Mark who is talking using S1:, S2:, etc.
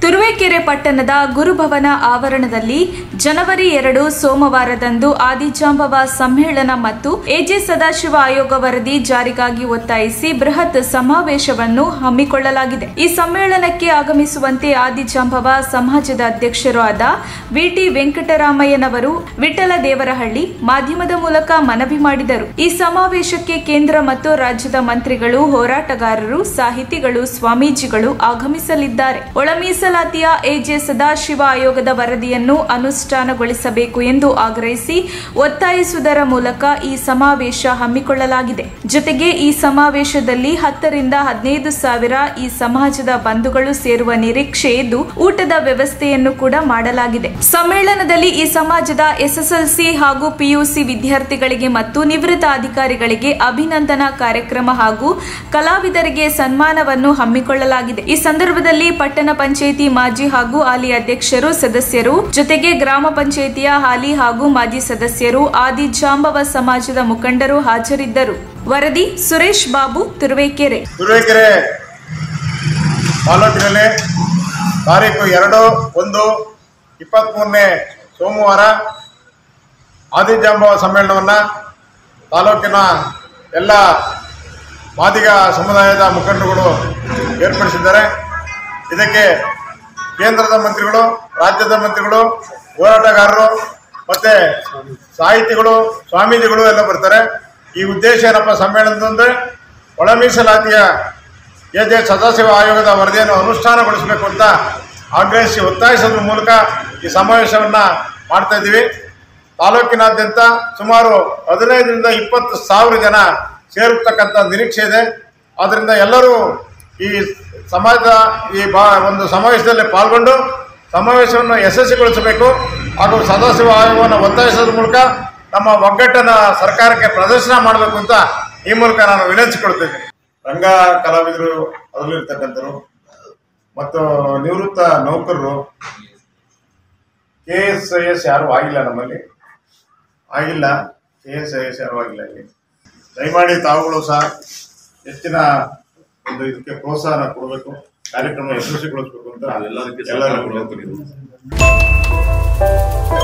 S1: ತುರುವೇಕೆರೆ ಪಟ್ಟಣದ ಗುರುಭವನ ಆವರಣದಲ್ಲಿ ಜನವರಿ ಎರಡು ಸೋಮವಾರದಂದು ಆದಿಜಾಂಬವ ಸಮ್ಮೇಳನ ಮತ್ತು ಎಜೆ ಸದಾಶಿವ ಆಯೋಗ ವರದಿ ಜಾರಿಗಾಗಿ ಒತ್ತಾಯಿಸಿ ಬೃಹತ್ ಸಮಾವೇಶವನ್ನು ಹಮ್ಮಿಕೊಳ್ಳಲಾಗಿದೆ ಈ ಸಮ್ಮೇಳನಕ್ಕೆ ಆಗಮಿಸುವಂತೆ ಆದಿಜಾಂಬವ ಸಮಾಜದ ಅಧ್ಯಕ್ಷರು ಆದ ವಿಟಿ ವೆಂಕಟರಾಮಯ್ಯನವರು ವಿಠಲ ದೇವರಹಳ್ಳಿ ಮಾಧ್ಯಮದ ಮೂಲಕ ಮನವಿ ಮಾಡಿದರು ಈ ಸಮಾವೇಶಕ್ಕೆ ಕೇಂದ್ರ ಮತ್ತು ರಾಜ್ಯದ ಮಂತ್ರಿಗಳು ಹೋರಾಟಗಾರರು ಸಾಹಿತಿಗಳು ಸ್ವಾಮೀಜಿಗಳು ಆಗಮಿಸಲಿದ್ದಾರೆ ಒಳ ಮೀಸಲಾತಿಯ ಎಜೆ ಸದಾಶಿವ ಆಯೋಗದ ವರದಿಯನ್ನು ಅನುಷ್ಠಾನಗೊಳಿಸಬೇಕು ಎಂದು ಆಗ್ರಹಿಸಿ ಒತ್ತಾಯಿಸುವುದರ ಮೂಲಕ ಈ ಸಮಾವೇಶ ಹಮ್ಮಿಕೊಳ್ಳಲಾಗಿದೆ ಜೊತೆಗೆ ಈ ಸಮಾವೇಶದಲ್ಲಿ ಹತ್ತರಿಂದ ಹದಿನೈದು ಸಾವಿರ ಈ ಸಮಾಜದ ಬಂಧುಗಳು ಸೇರುವ ನಿರೀಕ್ಷೆ ಇದ್ದು ಊಟದ ವ್ಯವಸ್ಥೆಯನ್ನು ಕೂಡ ಮಾಡಲಾಗಿದೆ ಸಮ್ಮೇಳನದಲ್ಲಿ ಈ ಸಮಾಜದ ಎಸ್ಎಸ್ಎಲ್ಸಿ ಹಾಗೂ ಪಿಯುಸಿ ವಿದ್ಯಾರ್ಥಿಗಳಿಗೆ ಮತ್ತು ನಿವೃತ್ತ ಅಧಿಕಾರಿಗಳಿಗೆ ಅಭಿನಂದನಾ ಕಾರ್ಯಕ್ರಮ ಹಾಗೂ ಕಲಾವಿದರಿಗೆ ಸನ್ಮಾನವನ್ನು ಹಮ್ಮಿಕೊಳ್ಳಲಾಗಿದೆ ಈ ಸಂದರ್ಭದಲ್ಲಿ ಪಟ್ಟಣ ಪಂಚಾಯಿತಿ ಮಾಜಿ ಹಾಗೂ ಹಾಲಿ ಅಧ್ಯಕ್ಷರು ಸದಸ್ಯರು ಜೊತೆಗೆ ಗ್ರಾಮ ಪಂಚಾಯಿತಿಯ ಹಾಲಿ ಹಾಗೂ ಮಾಜಿ ಸದಸ್ಯರು ಆದಿ ಜಾಂಬವ ಸಮಾಜದ ಮುಖಂಡರು ಹಾಜರಿದ್ದರು ವರದಿ ಸುರೇಶ್ ಬಾಬು ತುರುವೇಕೆರೆ
S2: ತುರುವೇಕೆರೆ ತಾಲೂಕಿನಲ್ಲಿ ತಾರೀಕು ಎರಡು ಒಂದು ಇಪ್ಪತ್ತ್ಮೂರನೇ ಸೋಮವಾರ ಆದಿಜಾಂಬವ ಸಮ್ಮೇಳನವನ್ನು ತಾಲೂಕಿನ ಎಲ್ಲ ಮಾದಿಗ ಸಮುದಾಯದ ಮುಖಂಡರುಗಳು ಏರ್ಪಡಿಸಿದ್ದಾರೆ ಇದಕ್ಕೆ ಕೇಂದ್ರದ ಮಂತ್ರಿಗಳು ರಾಜ್ಯದ ಮಂತ್ರಿಗಳು ಹೋರಾಟಗಾರರು ಮತ್ತು ಸಾಹಿತಿಗಳು ಸ್ವಾಮೀಜಿಗಳು ಎಲ್ಲ ಬರ್ತಾರೆ ಈ ಉದ್ದೇಶ ಏನಪ್ಪ ಸಮ್ಮೇಳನದಂದರೆ ಒಳ ಮೀಸಲಾತಿಯ ಎ ಜೆ ಸದಾಶಿವ ಆಯೋಗದ ವರದಿಯನ್ನು ಅನುಷ್ಠಾನಗೊಳಿಸಬೇಕು ಅಂತ ಆಗ್ರಹಿಸಿ ಒತ್ತಾಯಿಸೋದ್ರ ಮೂಲಕ ಈ ಸಮಾವೇಶವನ್ನು ಮಾಡ್ತಾ ಇದ್ದೀವಿ ತಾಲೂಕಿನಾದ್ಯಂತ ಸುಮಾರು ಹದಿನೈದರಿಂದ ಇಪ್ಪತ್ತು ಸಾವಿರ ಜನ ಸೇರತಕ್ಕಂಥ ನಿರೀಕ್ಷೆ ಇದೆ ಆದ್ದರಿಂದ ಎಲ್ಲರೂ ಈ ಸಮಾಜದ ಈ ಬಾ ಒಂದು ಸಮಾವೇಶದಲ್ಲಿ ಪಾಲ್ಗೊಂಡು ಸಮಾವೇಶವನ್ನು ಯಶಸ್ವಿಗೊಳಿಸಬೇಕು ಹಾಗೂ ಸದಾಶಿವ ಆಯೋಗವನ್ನು ಒತ್ತಾಯಿಸೋದ್ರ ಮೂಲಕ ನಮ್ಮ ಒಗ್ಗಟ್ಟನ್ನು ಸರ್ಕಾರಕ್ಕೆ ಪ್ರದರ್ಶನ ಮಾಡಬೇಕು ಅಂತ ಈ ಮೂಲಕ ನಾನು ವಿನಂತಿಸಿಕೊಳ್ತೇನೆ ರಂಗ ಕಲಾವಿದರು ಅದರಲ್ಲಿರ್ತಕ್ಕಂಥರು ಮತ್ತು ನಿವೃತ್ತ ನೌಕರರು ಕೆ ಎಸ್ ಐ ಎಸ್ ಯಾರೂ ಆಗಿಲ್ಲ ನಮ್ಮಲ್ಲಿ ಆಗಿಲ್ಲ ಕೆ ಎಸ್ ಐ ಎಸ್ ಯಾರೂ ಆಗಿಲ್ಲ ಇಲ್ಲಿ ದಯಮಾಡಿ ತಾವುಗಳು ಸಹ ಹೆಚ್ಚಿನ ಒಂದು ಇದಕ್ಕೆ ಪ್ರೋತ್ಸಾಹ ಕೊಡಬೇಕು ಕಾರ್ಯಕ್ರಮ ಯಶಸ್ವಿಗೊಳಿಸಬೇಕು ಅಂತ ಎಲ್ಲರೂ